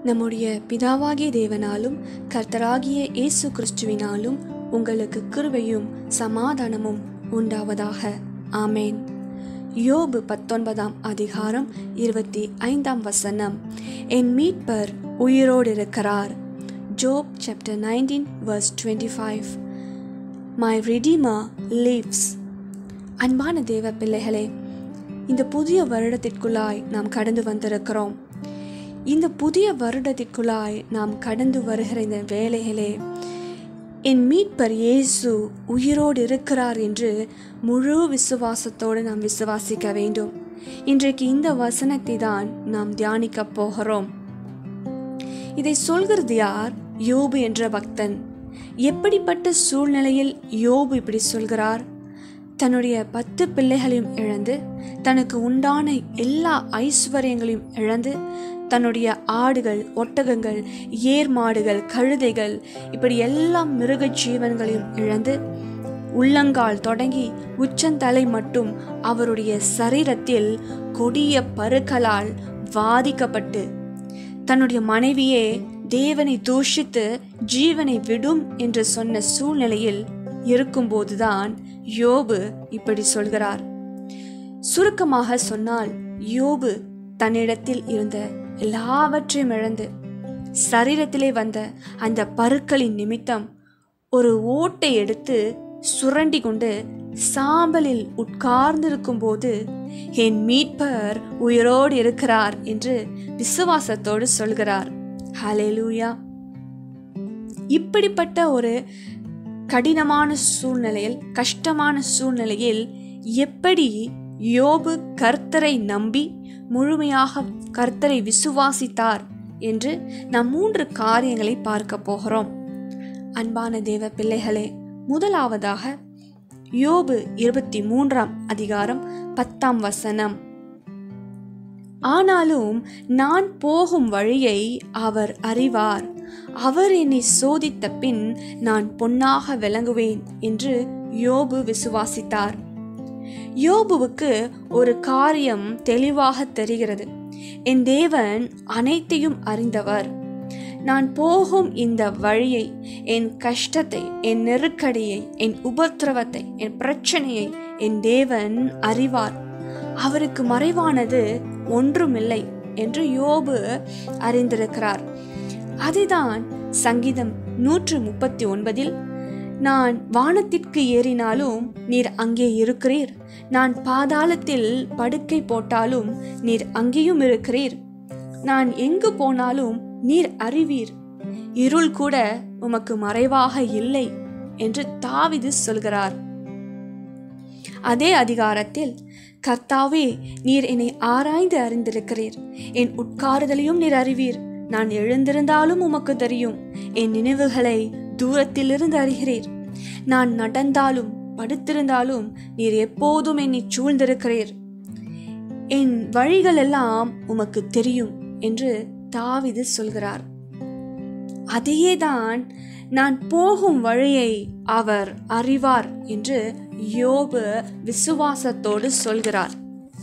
நம்முடைய பிதாவாகிய தேவனாலும் கர்த்தராகிய இயேசு கிறிஸ்துவினாலும் உங்களுக்கு கிருபையும் சமாதானமும் உண்டாவதாக ஆமேன் யோபு பத்தொன்பதாம் அதிகாரம் இருபத்தி ஐந்தாம் வசனம் என் மீட்பர் உயிரோடு இருக்கிறார் Job chapter nineteen verse twenty five my redeemer lives அன்பான தேவ பிள்ளைகளே இந்த புதிய வருடத்திற்குள்ளாய் நாம் கடந்து வந்திருக்கிறோம் இந்த புதிய வருடத்திற்குள்ளாய் நாம் கடந்து வருகிற இந்த வேலைகளே என் மீட்பர் இயேசு உயிரோடு இருக்கிறார் என்று முழு விசுவாசத்தோடு நாம் விசுவாசிக்க வேண்டும் இன்றைக்கு இந்த வசனத்தை தான் நாம் தியானிக்க போகிறோம் இதை சொல்கிறது யார் யோபு என்ற பக்தன் எப்படிப்பட்ட சூழ்நிலையில் யோபு இப்படி சொல்கிறார் தன்னுடைய பத்து பிள்ளைகளையும் இழந்து தனக்கு உண்டான எல்லா ஐஸ்வர்யங்களையும் இழந்து தன்னுடைய ஆடுகள் ஒட்டகங்கள் ஏர் மாடுகள் கழுதைகள் இப்படி எல்லா மிருக ஜீவன்களையும் இழந்து உள்ளங்கால் தொடங்கி உச்சந்தலை மட்டும் அவருடைய சரீரத்தில் கொடிய பருக்களால் வாதிக்கப்பட்டு தன்னுடைய மனைவியே தேவனை தூஷித்து ஜீவனை விடும் என்று சொன்ன சூழ்நிலையில் இருக்கும்போதுதான் யோபு இப்படி சொல்கிறார் சுருக்கமாக சொன்னால் யோபு தன்னிடத்தில் இருந்த எல்லாவற்றையும் இழந்து சரீரத்திலே வந்த அந்த பருக்களின் நிமித்தம் ஒரு ஓட்டை எடுத்து சுரண்டி கொண்டு சாம்பலில் உட்கார்ந்திருக்கும் போது என் மீட்பர் உயிரோடு இருக்கிறார் என்று விசுவாசத்தோடு சொல்கிறார் ஹலேலூயா இப்படிப்பட்ட ஒரு கடினமான சூழ்நிலையில் கஷ்டமான சூழ்நிலையில் எப்படி யோபு கர்த்தரை நம்பி முழுமையாக கர்த்தரை விசுவாசித்தார் என்று நாம் மூன்று காரியங்களை பார்க்க போகிறோம் அன்பான தேவ பிள்ளைகளே முதலாவதாக யோபு இருபத்தி மூன்றாம் அதிகாரம் பத்தாம் வசனம் ஆனாலும் நான் போகும் வழியை அவர் அறிவார் அவர் என்னை சோதித்த பின் நான் பொன்னாக விளங்குவேன் என்று யோபு விசுவாசித்தார் யோபுவுக்கு ஒரு காரியம் தெளிவாக தெரிகிறது என் தேவன் அனைத்தையும் அறிந்தவர் நான் போகும் இந்த வழியை என் கஷ்டத்தை என் நெருக்கடியை என் உபத்திரவத்தை என் பிரச்சனையை என் தேவன் அறிவார் அவருக்கு மறைவானது ஒன்றுமில்லை என்று யோபு அறிந்திருக்கிறார் அதுதான் சங்கீதம் நூற்று முப்பத்தி ஒன்பதில் நான் வானத்திற்கு ஏறினாலும் நீர் அங்கே இருக்கிறீர் நான் பாதாளத்தில் படுக்கை போட்டாலும் நீர் அங்கேயும் இருக்கிறீர் நான் எங்கு போனாலும் நீர் அறிவீர் இருள் கூட உமக்கு மறைவாக இல்லை என்று தாவிது சொல்கிறார் அதே அதிகாரத்தில் கர்த்தாவே நீர் என்னை ஆராய்ந்து அறிந்திருக்கிறீர் என் உட்காருதலையும் நீர் அறிவீர் நான் எழுந்திருந்தாலும் உமக்கு தெரியும் என் நினைவுகளை தூரத்திலிருந்து அறிகிறீர் நான் நடந்தாலும் படுத்திருந்தாலும் நீர் எப்போதும் என்னை சூழ்ந்திருக்கிறீர் என் வழிகள் எல்லாம் உமக்கு தெரியும் என்று தாவிது சொல்கிறார் அதையேதான் நான் போகும் வழியை அவர் அறிவார் என்று யோபு விசுவாசத்தோடு சொல்கிறார்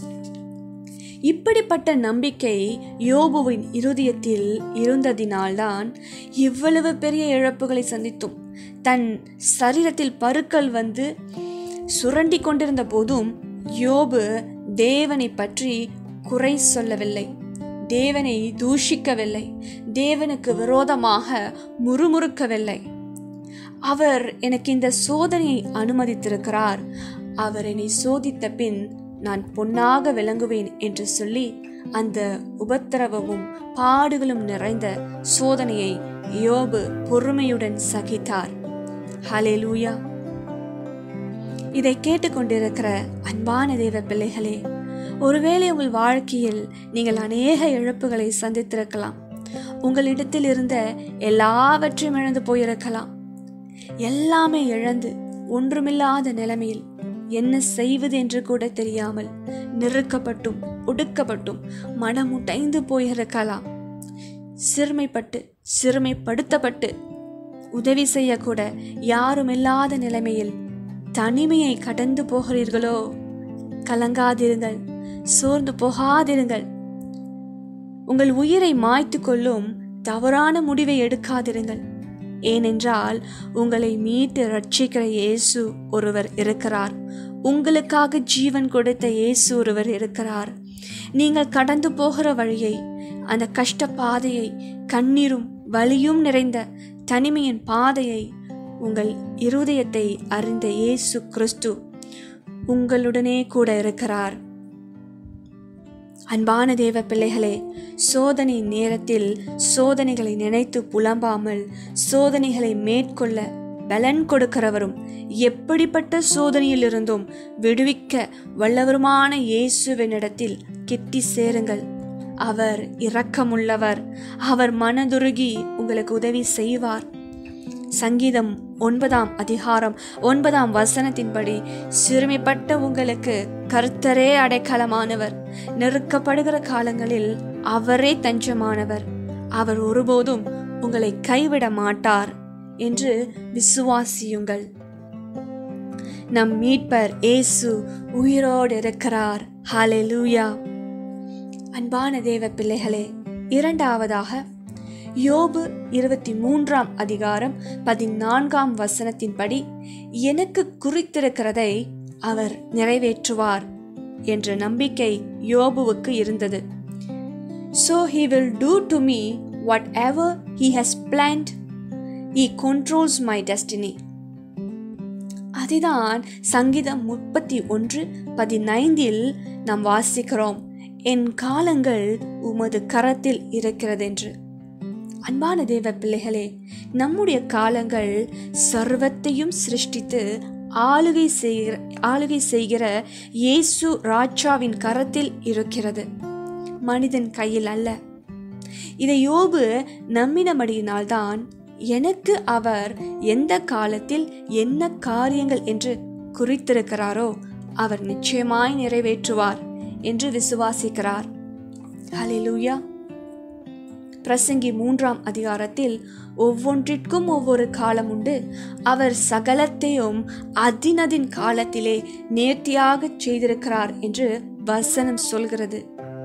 இப்படிப்பட்ட நம்பிக்கை யோபுவின் இருதயத்தில் இருந்ததினால்தான் இவ்வளவு பெரிய இழப்புகளை சந்தித்தும் தன் சரீரத்தில் பருக்கள் வந்து சுரண்டி கொண்டிருந்த போதும் யோபு தேவனை பற்றி குறை சொல்லவில்லை தேவனை தூஷிக்கவில்லை தேவனுக்கு விரோதமாக முறுமுறுக்கவில்லை அவர் எனக்கு இந்த சோதனையை அனுமதித்திருக்கிறார் அவர் என்னை சோதித்த பின் நான் பொன்னாக விளங்குவேன் என்று சொல்லி அந்த உபத்திரவமும் பாடுகளும் நிறைந்த சோதனையை யோபு பொறுமையுடன் சகித்தார் ஹலேலூயா இதை கேட்டுக்கொண்டிருக்கிற அன்பான தேவ பிள்ளைகளே ஒருவேளை உங்கள் வாழ்க்கையில் நீங்கள் அநேக இழப்புகளை சந்தித்திருக்கலாம் உங்களிடத்தில் இருந்த எல்லாவற்றையும் இழந்து போயிருக்கலாம் எல்லாமே இழந்து ஒன்றுமில்லாத நிலைமையில் என்ன செய்வது என்று கூட தெரியாமல் நெருக்கப்பட்டும் ஒடுக்கப்பட்டும் மனமுட்டைந்து போயிருக்கலாம் சிறுமைப்பட்டு சிறுமைப்படுத்தப்பட்டு உதவி செய்யக்கூட யாரும் இல்லாத நிலைமையில் தனிமையை கடந்து போகிறீர்களோ கலங்காதிருங்கள் சோர்ந்து போகாதிருங்கள் உங்கள் உயிரை மாய்த்து கொள்ளும் தவறான முடிவை எடுக்காதிருங்கள் ஏனென்றால் உங்களை மீட்டு ரட்சிக்கிற இயேசு ஒருவர் இருக்கிறார் உங்களுக்காக ஜீவன் கொடுத்த இயேசு ஒருவர் இருக்கிறார் நீங்கள் கடந்து போகிற வழியை அந்த கஷ்ட பாதையை கண்ணீரும் வலியும் நிறைந்த தனிமையின் பாதையை உங்கள் இருதயத்தை அறிந்த இயேசு கிறிஸ்து உங்களுடனே கூட இருக்கிறார் அன்பான தேவ பிள்ளைகளே சோதனை நேரத்தில் சோதனைகளை நினைத்து புலம்பாமல் சோதனைகளை மேற்கொள்ள பலன் கொடுக்கிறவரும் எப்படிப்பட்ட சோதனையிலிருந்தும் விடுவிக்க வல்லவருமான இயேசுவினிடத்தில் கிட்டி சேருங்கள் அவர் இரக்கமுள்ளவர் அவர் மனதுருகி உங்களுக்கு உதவி செய்வார் சங்கீதம் ஒன்பதாம் அதிகாரம் ஒன்பதாம் வசனத்தின்படி சிறுமிப்பட்ட உங்களுக்கு கர்த்தரே அடைக்கலமானவர் நெருக்கப்படுகிற காலங்களில் அவரே தஞ்சமானவர் அவர் ஒருபோதும் உங்களை கைவிட மாட்டார் என்று விசுவாசியுங்கள் நம் மீட்பர் இயேசு உயிரோடு இருக்கிறார் ஹalleluya அன்பான தேவ பிள்ளைகளே இரண்டாவதாக யோபு இருபத்தி மூன்றாம் அதிகாரம் பதினான்காம் வசனத்தின்படி எனக்கு குறித்திருக்கிறதை அவர் நிறைவேற்றுவார் என்ற நம்பிக்கை யோபுவுக்கு இருந்தது So he will do to me whatever he has planned. He controls my destiny. அதுதான் சங்கீதம் முப்பத்தி ஒன்று பதினைந்தில் நாம் வாசிக்கிறோம் என் காலங்கள் உமது கரத்தில் இருக்கிறதென்று அன்பான தேவ பிள்ளைகளே நம்முடைய காலங்கள் சர்வத்தையும் சிருஷ்டித்து ஆளுகை செய்கிற ஆளுகை செய்கிற இயேசு ராஜாவின் கரத்தில் இருக்கிறது மனிதன் கையில் அல்ல இதை யோபு நம்பினபடியினால்தான் எனக்கு அவர் எந்த காலத்தில் என்ன காரியங்கள் என்று குறித்திருக்கிறாரோ அவர் நிச்சயமாய் நிறைவேற்றுவார் என்று விசுவாசிக்கிறார் ஹalleluya பிரசங்கி மூன்றாம் அதிகாரத்தில் ஒவ்வொன்றிற்கும் ஒவ்வொரு காலம் உண்டு அவர் சகலத்தையும் அதினதின் காலத்திலே நேர்த்தியாக செய்திருக்கிறார் என்று வசனம் சொல்கிறது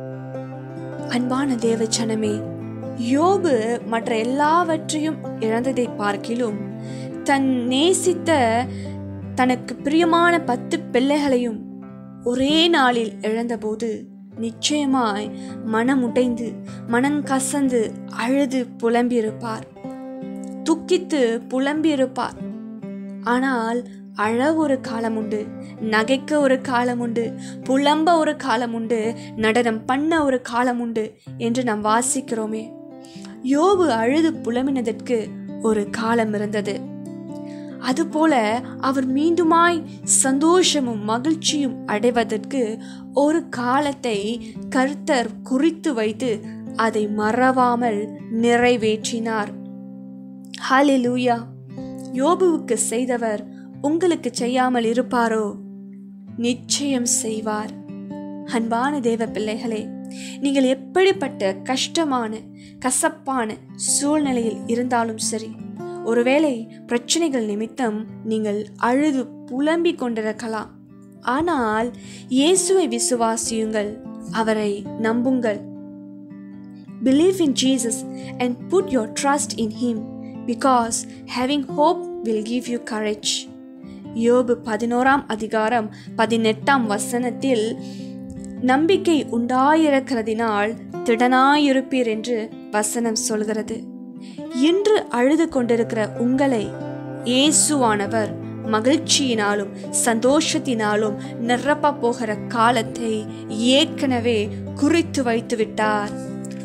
அன்பான தேவச்சனமே யோபு மற்ற எல்லாவற்றையும் இழந்ததை பார்க்கிலும் தன் நேசித்த தனக்கு பிரியமான பத்து பிள்ளைகளையும் ஒரே நாளில் இழந்தபோது நிச்சயமாய் மனமுடைந்து மனங்கசந்து அழுது புலம்பியிருப்பார் துக்கித்து புலம்பியிருப்பார் ஆனால் அழ ஒரு காலம் உண்டு நகைக்க ஒரு காலம் உண்டு புலம்ப ஒரு காலம் உண்டு நடனம் பண்ண ஒரு காலம் உண்டு என்று நாம் வாசிக்கிறோமே யோபு அழுது புலம்பினதற்கு ஒரு காலம் இருந்தது அதுபோல அவர் மீண்டுமாய் சந்தோஷமும் மகிழ்ச்சியும் அடைவதற்கு ஒரு காலத்தை கர்த்தர் குறித்து வைத்து அதை மறவாமல் நிறைவேற்றினார் ஹalleluya யோபுவுக்கு செய்தவர் உங்களுக்கு செய்யாமல் இருப்பாரோ நிச்சயம் செய்வார் அன்பான தேவ பிள்ளைகளே நீங்கள் எப்படிப்பட்ட கஷ்டமான கசப்பான சூழ்நிலையில் இருந்தாலும் சரி ஒருவேளை பிரச்சனைகள் நிமித்தம் நீங்கள் அழுது புலம்பிக் கொண்டிருக்கலாம் ஆனால் இயேசுவை விசுவாசியுங்கள் அவரை நம்புங்கள் Believe in Jesus and put your trust in Him because having hope will give you courage. யோபு பதினோராம் அதிகாரம் பதினெட்டாம் வசனத்தில் நம்பிக்கை உண்டாயிருக்கிறதினால் திடனாயிருப்பீர் என்று வசனம் சொல்கிறது இன்று அழுது கொண்டிருக்கிற உங்களை இயேசுவானவர் மகிழ்ச்சியினாலும் சந்தோஷத்தினாலும் நிரப்ப போகிற காலத்தை ஏற்கனவே குறித்து வைத்து விட்டார்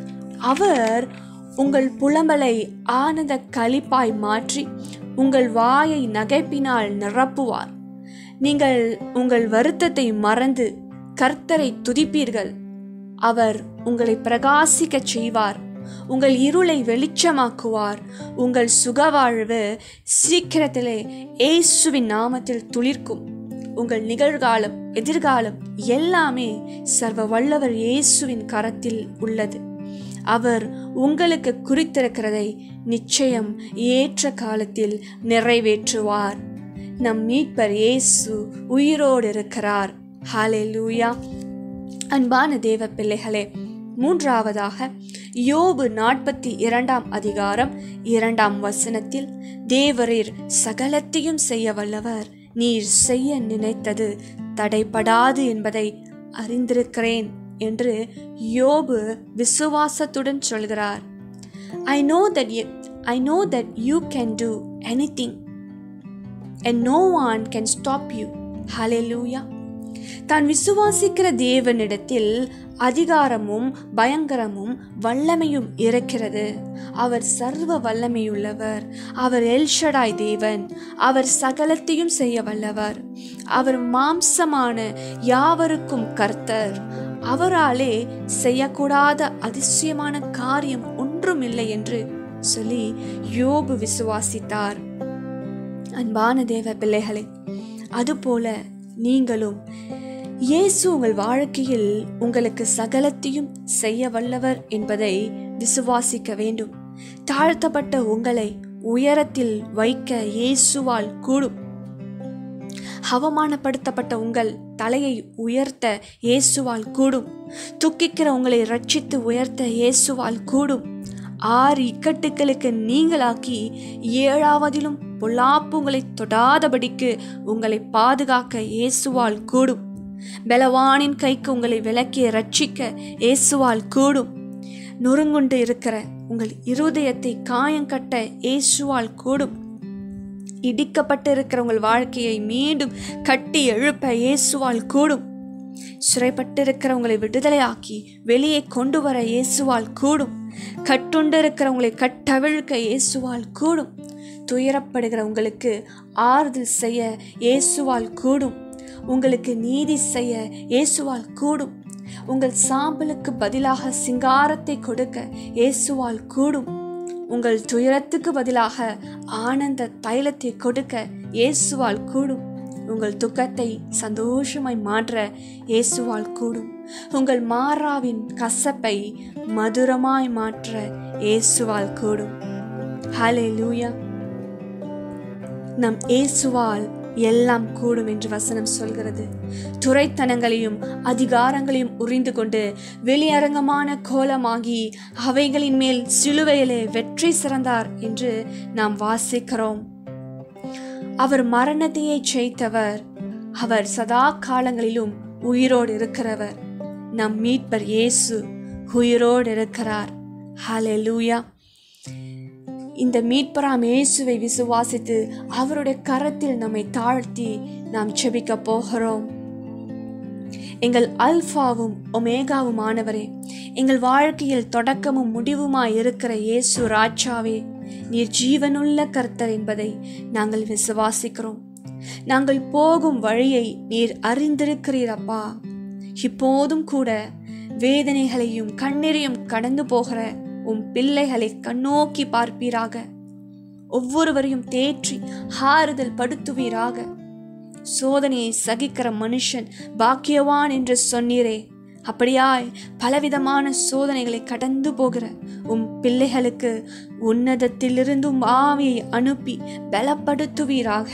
அவர் உங்கள் புலம்பலை ஆனந்த களிப்பாய் மாற்றி உங்கள் வாயை நகைப்பினால் நிரப்புவார் நீங்கள் உங்கள் வருத்தத்தை மறந்து கர்த்தரை துதிப்பீர்கள் அவர் உங்களை பிரகாசிக்கச் செய்வார் உங்கள் இருளை வெளிச்சமாக்குவார் உங்கள் சுகவாழ்வு சீக்கிரத்திலே இயேசுவின் நாமத்தில் துளிர்க்கும் உங்கள் நிகழ்காலம் எதிர்காலம் எல்லாமே சர்வ வல்லவர் இயேசுவின் கரத்தில் உள்ளது அவர் உங்களுக்கு குறித்திருக்கிறதை நிச்சயம் ஏற்ற காலத்தில் நிறைவேற்றுவார் நம் மீட்பர் இயேசு உயிரோடு இருக்கிறார் ஹalleluya அன்பான தேவ பிள்ளைகளே மூன்றாவதாக யோபு நாற்பத்தி இரண்டாம் அதிகாரம் இரண்டாம் வசனத்தில் தேவரீர் சகலத்தையும் செய்ய வல்லவர் நீர் செய்ய நினைத்தது தடைபடாது என்பதை அறிந்திருக்கிறேன் என்று யோபு விசுவாசத்துடன் சொல்கிறார் I know that I know that you can do anything and no one can stop you ஹalleluya தான் விசுவாசிக்கிற தேவனிடத்தில் அதிகாரமும் பயங்கரமும் வல்லமையும் இருக்கிறது அவர் சர்வ வல்லமையுள்ளவர் அவர் எல்ஷடாய் தேவன் அவர் சகலத்தையும் செய்ய வல்லவர் அவர் மாம்சமான யாவருக்கும் கர்த்தர் அவராலே செய்யக்கூடாத அதிசயமான காரியம் ஒன்றுமில்லை என்று சொல்லி யோபு விசுவாசித்தார் அன்பான தேவ பிள்ளைகளே அதுபோல நீங்களும் இயேசு உங்கள் வாழ்க்கையில் உங்களுக்கு சகலத்தையும் செய்ய வல்லவர் என்பதை விசுவாசிக்க வேண்டும் தாழ்த்தப்பட்ட உங்களை உயரத்தில் வைக்க இயேசுவால் கூடும் அவமானப்படுத்தப்பட்ட உங்கள் தலையை உயர்த்த இயேசுவால் கூடும் துக்கிக்கிற உங்களை ரட்சித்து உயர்த்த இயேசுவால் கூடும் ஆறு இக்கட்டுகளுக்கு நீங்களாக்கி ஏழாவதிலும் பொல்லாப்பு உங்களை தொடாதபடிக்கு உங்களை பாதுகாக்க இயேசுவால் கூடும் பலவானின் கைக்கு உங்களை விலக்கிய ரட்சிக்க இயேசுவால் கூடும் நொறுங்குண்டு இருக்கிற உங்கள் இருதயத்தை காயங்கட்ட இயேசுவால் கூடும் இடிக்கப்பட்டு இருக்கிற உங்கள் வாழ்க்கையை மீண்டும் கட்டி எழுப்ப இயேசுவால் கூடும் சிறைப்பட்டு இருக்கிற உங்களை விடுதலையாக்கி வெளியே கொண்டு வர இயேசுவால் கூடும் கட்டுண்டு இருக்கிறவங்களை கட்டவிழ்க்க இயேசுவால் கூடும் துயரப்படுகிற உங்களுக்கு ஆறுதல் செய்ய இயேசுவால் கூடும் உங்களுக்கு நீதி செய்ய இயேசுவால் கூடும் உங்கள் சாம்பலுக்கு பதிலாக சிங்காரத்தை கொடுக்க இயேசுவால் கூடும் உங்கள் துயரத்துக்கு பதிலாக ஆனந்த தைலத்தை கொடுக்க இயேசுவால் கூடும் உங்கள் துக்கத்தை சந்தோஷமாய் மாற்ற இயேசுவால் கூடும் உங்கள் மாறாவின் கசப்பை மதுரமாய் மாற்ற இயேசுவால் கூடும் ஹலே லூயா நம் இயேசுவால் எல்லாம் கூடும் என்று வசனம் சொல்கிறது துறைத்தனங்களையும் அதிகாரங்களையும் உறிந்து கொண்டு வெளியரங்கமான கோலமாகி அவைகளின் மேல் சிலுவையிலே வெற்றி சிறந்தார் என்று நாம் வாசிக்கிறோம் அவர் மரணத்தையே ஜெயித்தவர் அவர் சதா காலங்களிலும் உயிரோடு இருக்கிறவர் நம் மீட்பர் இயேசு உயிரோடு இருக்கிறார் ஹalleluya இந்த மீட்பராம் இயேசுவை விசுவாசித்து அவருடைய கரத்தில் நம்மை தாழ்த்தி நாம் செபிக்க போகிறோம் எங்கள் அல்ஃபாவும் ஒமேகாவும் ஆனவரே எங்கள் வாழ்க்கையில் தொடக்கமும் முடிவுமாய் இருக்கிற இயேசு ராஜாவே நீர் ஜீவனுள்ள கர்த்தர் என்பதை நாங்கள் விசுவாசிக்கிறோம் நாங்கள் போகும் வழியை நீர் அறிந்திருக்கிறீரப்பா இப்போதும் கூட வேதனைகளையும் கண்ணீரையும் கடந்து போகிற உம் பிள்ளைகளை கண்ணோக்கி பார்ப்பீராக ஒவ்வொருவரையும் தேற்றி ஆறுதல் படுத்துவீராக சோதனையை சகிக்கிற மனுஷன் பாக்கியவான் என்று சொன்னீரே அப்படியாய் பலவிதமான சோதனைகளை கடந்து போகிற உம் பிள்ளைகளுக்கு உன்னதத்திலிருந்தும் ஆவியை அனுப்பி பலப்படுத்துவீராக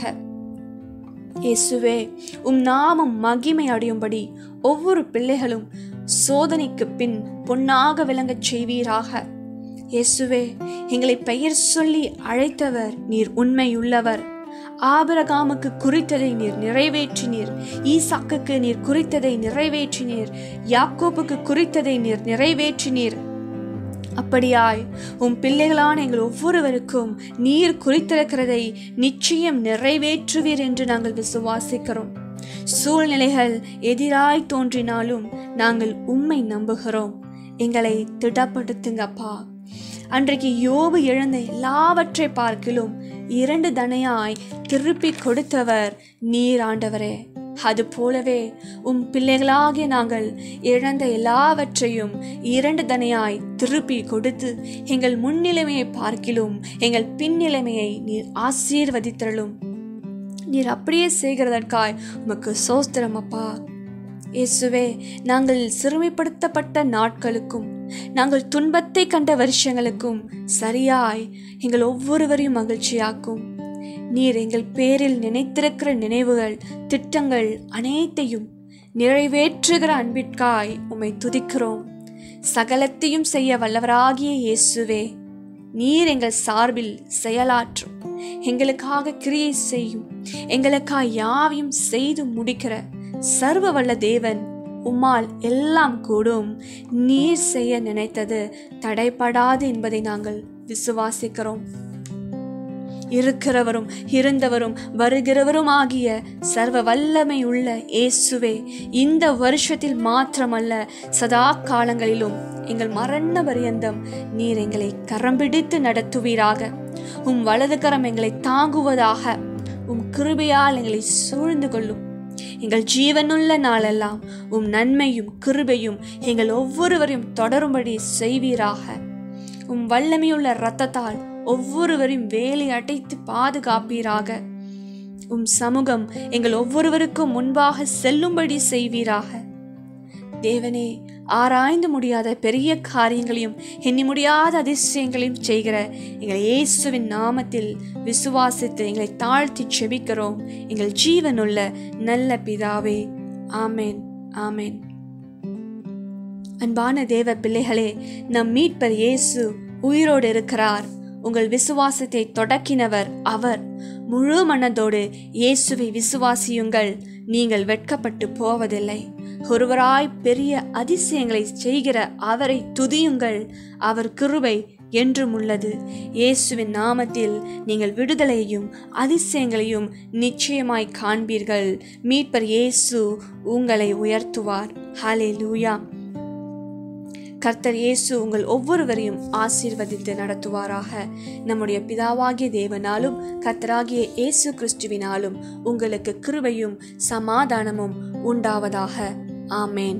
இயேசுவே உம் நாமம் மகிமை அடையும்படி ஒவ்வொரு பிள்ளைகளும் சோதனைக்கு பின் பொன்னாக விளங்கச் செய்வீராக இயேசுவே எங்களை பெயர் சொல்லி அழைத்தவர் நீர் உண்மையுள்ளவர் ஆபிரகாமுக்கு குறித்ததை நீர் நிறைவேற்றினீர் ஈசாக்குக்கு நீர் குறித்ததை நிறைவேற்றினீர் யாக்கோப்புக்கு குறித்ததை நீர் நிறைவேற்றினீர் அப்படியாய் உம் பிள்ளைகளான எங்கள் ஒவ்வொருவருக்கும் நீர் குறித்திருக்கிறதை நிச்சயம் நிறைவேற்றுவீர் என்று நாங்கள் விசுவாசிக்கிறோம் சூழ்நிலைகள் எதிராய் தோன்றினாலும் நாங்கள் உம்மை நம்புகிறோம் எங்களை திடப்படுத்துங்கப்பா அன்றைக்கு யோபு இழந்த எல்லாவற்றை பார்க்கிலும் இரண்டு தனையாய் திருப்பி கொடுத்தவர் நீர் ஆண்டவரே அது போலவே உம் பிள்ளைகளாகிய நாங்கள் இழந்த எல்லாவற்றையும் இரண்டு தனையாய் திருப்பி கொடுத்து எங்கள் முன்னிலைமையை பார்க்கிலும் எங்கள் பின்னிலைமையை நீர் ஆசீர்வதித்தருளும் நீர் அப்படியே செய்கிறதற்காய் உமக்கு சோஸ்திரம் அப்பா இயேசுவே நாங்கள் சிறுமைப்படுத்தப்பட்ட நாட்களுக்கும் நாங்கள் துன்பத்தை கண்ட வருஷங்களுக்கும் சரியாய் எங்கள் ஒவ்வொருவரையும் மகிழ்ச்சியாக்கும் நீர் எங்கள் பேரில் நினைத்திருக்கிற நினைவுகள் திட்டங்கள் அனைத்தையும் நிறைவேற்றுகிற அன்பிற்காய் உம்மை துதிக்கிறோம் சகலத்தையும் செய்ய வல்லவராகிய இயேசுவே நீர் எங்கள் சார்பில் செயலாற்றும் எங்களுக்காக கிரியை செய்யும் எங்களுக்காக யாவையும் செய்து முடிக்கிற சர்வ வல்ல தேவன் உம்மால் எல்லாம் கூடும் நீர் செய்ய நினைத்தது தடைப்படாது என்பதை நாங்கள் விசுவாசிக்கிறோம் இருக்கிறவரும் இருந்தவரும் வருகிறவரும் ஆகிய சர்வ வல்லமை உள்ள இயேசுவே இந்த வருஷத்தில் மாத்திரமல்ல சதா காலங்களிலும் எங்கள் மரண பரியந்தம் நீர் எங்களை கரம் பிடித்து நடத்துவீராக உம் வலது கரம் எங்களை தாங்குவதாக உம் கிருபையால் எங்களை சூழ்ந்து கொள்ளும் எங்கள் ஜீவனுள்ள நாளெல்லாம் உம் நன்மையும் கிருபையும் எங்கள் ஒவ்வொருவரையும் தொடரும்படி செய்வீராக உம் வல்லமையுள்ள இரத்தத்தால் ஒவ்வொருவரையும் வேலை அடைத்து பாதுகாப்பீராக உம் சமூகம் எங்கள் ஒவ்வொருவருக்கும் முன்பாக செல்லும்படி செய்வீராக தேவனே ஆராய்ந்து முடியாத பெரிய காரியங்களையும் எண்ணி முடியாத அதிசயங்களையும் செய்கிற எங்கள் இயேசுவின் நாமத்தில் விசுவாசித்து எங்களை தாழ்த்தி செபிக்கிறோம் எங்கள் ஜீவனுள்ள நல்ல பிதாவே ஆமேன் ஆமேன் அன்பான தேவ பிள்ளைகளே நம் மீட்பர் இயேசு உயிரோடு இருக்கிறார் உங்கள் விசுவாசத்தை தொடக்கினவர் அவர் முழு மனதோடு இயேசுவை விசுவாசியுங்கள் நீங்கள் வெட்கப்பட்டு போவதில்லை ஒருவராய் பெரிய அதிசயங்களை செய்கிற அவரை துதியுங்கள் அவர் கிருபை என்றும் உள்ளது இயேசுவின் நாமத்தில் நீங்கள் விடுதலையையும் அதிசயங்களையும் நிச்சயமாய் காண்பீர்கள் மீட்பர் இயேசு உங்களை உயர்த்துவார் ஹலே லூயா கர்த்தர் இயேசு உங்கள் ஒவ்வொருவரையும் ஆசீர்வதித்து நடத்துவாராக நம்முடைய பிதாவாகிய தேவனாலும் கர்த்தராகிய இயேசு கிறிஸ்துவினாலும் உங்களுக்கு கிருபையும் சமாதானமும் உண்டாவதாக ஆமேன்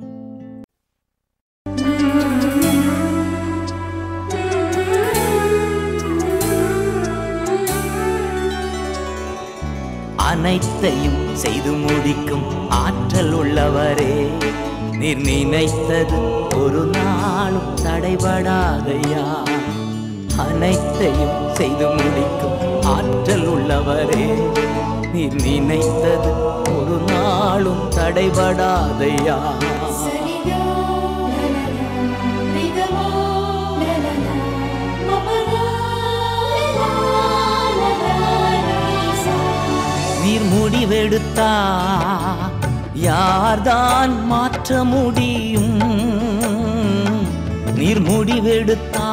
அனைத்தையும் செய்து முடிக்கும் ஆற்றல் உள்ளவரே நீர் நினைத்தது ஒரு நாளும் தடைபடாதையா அனைத்தையும் செய்து முடிக்கும் ஆற்றல் உள்ளவரே நீர் நினைத்தது ஒரு நாளும் தடைபடாதையா நீர் முடிவெடுத்தா யார்தான் மாற்ற முடியும் நீர் முடிவெடுத்தா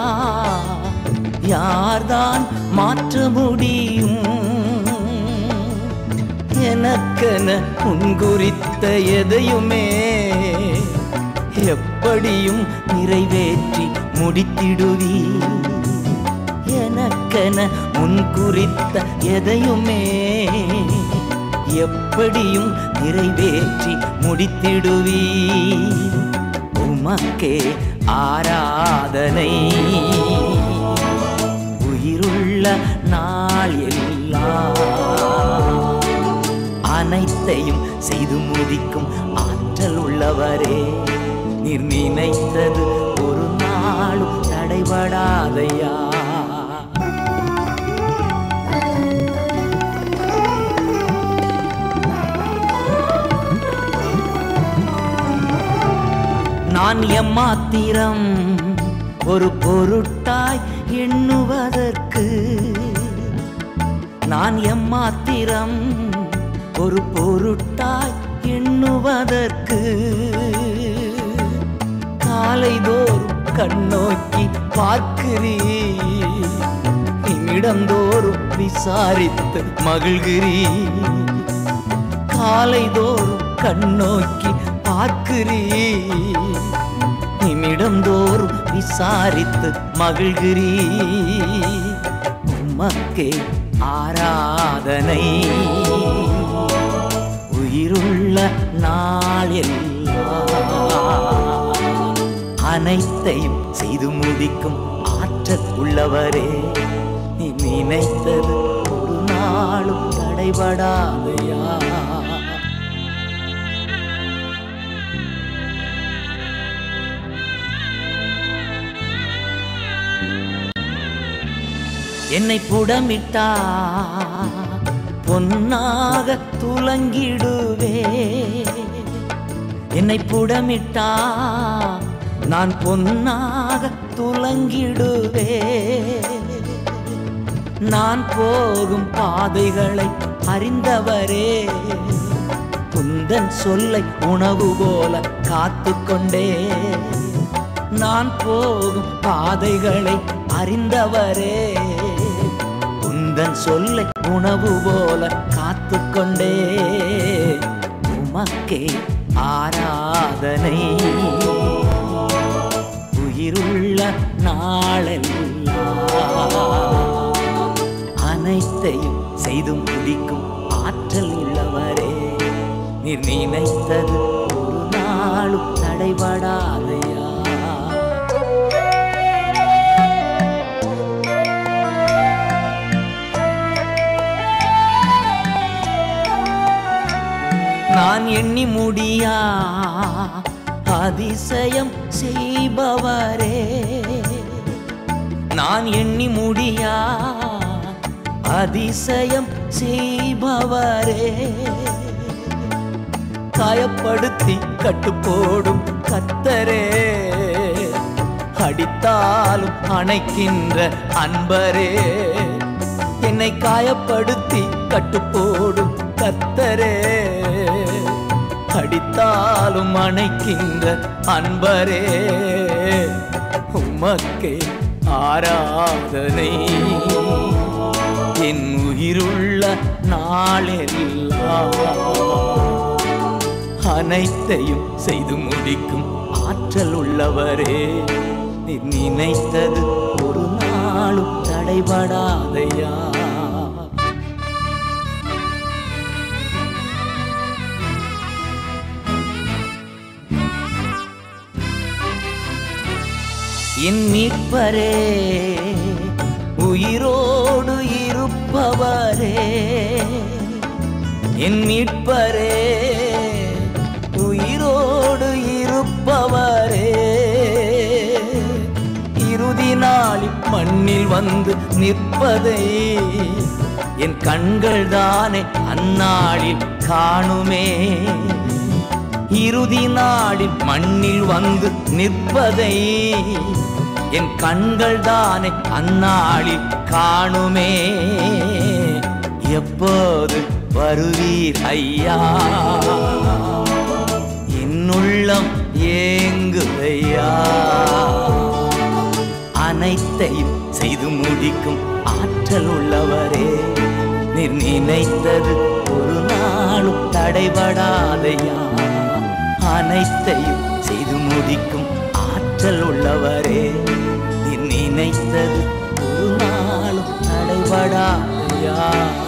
யார்தான் மாற்ற முடியும் எனக்கென முன்குறித்த எதையுமே எப்படியும் நிறைவேற்றி முடித்திடுவீ எனக்கென முன்குறித்த எதையுமே எப்படியும் நிறைவேற்றி முடித்திடுவீ உமக்கே ஆராதனை உயிருள்ள நாள் எல்லாம் அனைத்தையும் செய்து முடிக்கும் ஆற்றல் உள்ளவரே நீர் நினைத்தது ஒரு நாளும் தடைபடாதையா நான் எம்மாத்திரம் ஒரு பொருட்டாய் எண்ணுவதற்கு நான் எம்மாத்திரம் ஒரு பொருட்டாய் எண்ணுவதற்கு காலைதோறும் கண்ணோக்கி பார்க்கிறீ நிமிடந்தோறும் விசாரித்து மகிழ்கிறீ காலைதோறும் கண்ணோக்கி பார்க்கிறீ நிமிடந்தோறும் விசாரித்து மகிழ்கிறீ உமக்கே ஆராதனை உயிருள்ள நாளெல்லாம் அனைத்தையும் செய்து முடிக்கும் ஆற்றல் உள்ளவரே நீ நினைத்தது ஒரு நாளும் தடைபடாதையா என்னை புடமிட்டா பொன்னாக துலங்கிடுவே என்னை புடமிட்டா நான் பொன்னாக துலங்கிடுவே நான் போகும் பாதைகளை அறிந்தவரே குந்தன் சொல்லை உணவு போல காத்து கொண்டே நான் போகும் பாதைகளை அறிந்தவரே குந்தன் சொல்லை உணவு போல காத்து கொண்டே உமக்கே ஆராதனை உயிருள்ள நாளெல்லாம் அனைத்தையும் செய்து முடிக்கும் ஆற்றல் உள்ளவரே நீர் நினைத்தது ஒரு நாளும் தடைபடாதையா நான் எண்ணி முடியா அதிசயம் செய்பவரே நான் எண்ணி முடியா அதிசயம் செய்பவரே காயப்படுத்தி கட்டுப்போடும் கத்தரே அடித்தாலும் அணைக்கின்ற அன்பரே என்னை காயப்படுத்தி கட்டுப்போடும் கத்தரே அடித்தாலும் அணைக்கின்ற அன்பரே உமக்கே ஆராதனை என் உயிருள்ள நாளெல்லாம் அனைத்தையும் செய்து முடிக்கும் ஆற்றல் உள்ளவரே நீ நினைத்தது ஒரு நாளும் தடைபடாதையா என் மீட்பரே உயிரோடு இருப்பவரே என் மீட்பரே உயிரோடு இருப்பவரே இறுதி நாளில் மண்ணில் வந்து நிற்பதை என் கண்கள் தானே அந்நாளில் காணுமே இறுதி நாளில் மண்ணில் வந்து நிற்பதை என் கண்கள் தானே அந்நாளில் காணுமே எப்போது வருவீர் ஐயா என்னுள்ளம் ஏங்குதையா அனைத்தையும் செய்து முடிக்கும் ஆற்றல் உள்ளவரே நீர் நினைத்தது ஒரு நாளும் தடைபடாதையா அனைத்தையும் செய்து முடிக்கும் ஆற்றல் உள்ளவரே நீர் நினைத்தது ஒரு நாளும் தடைபடாதையா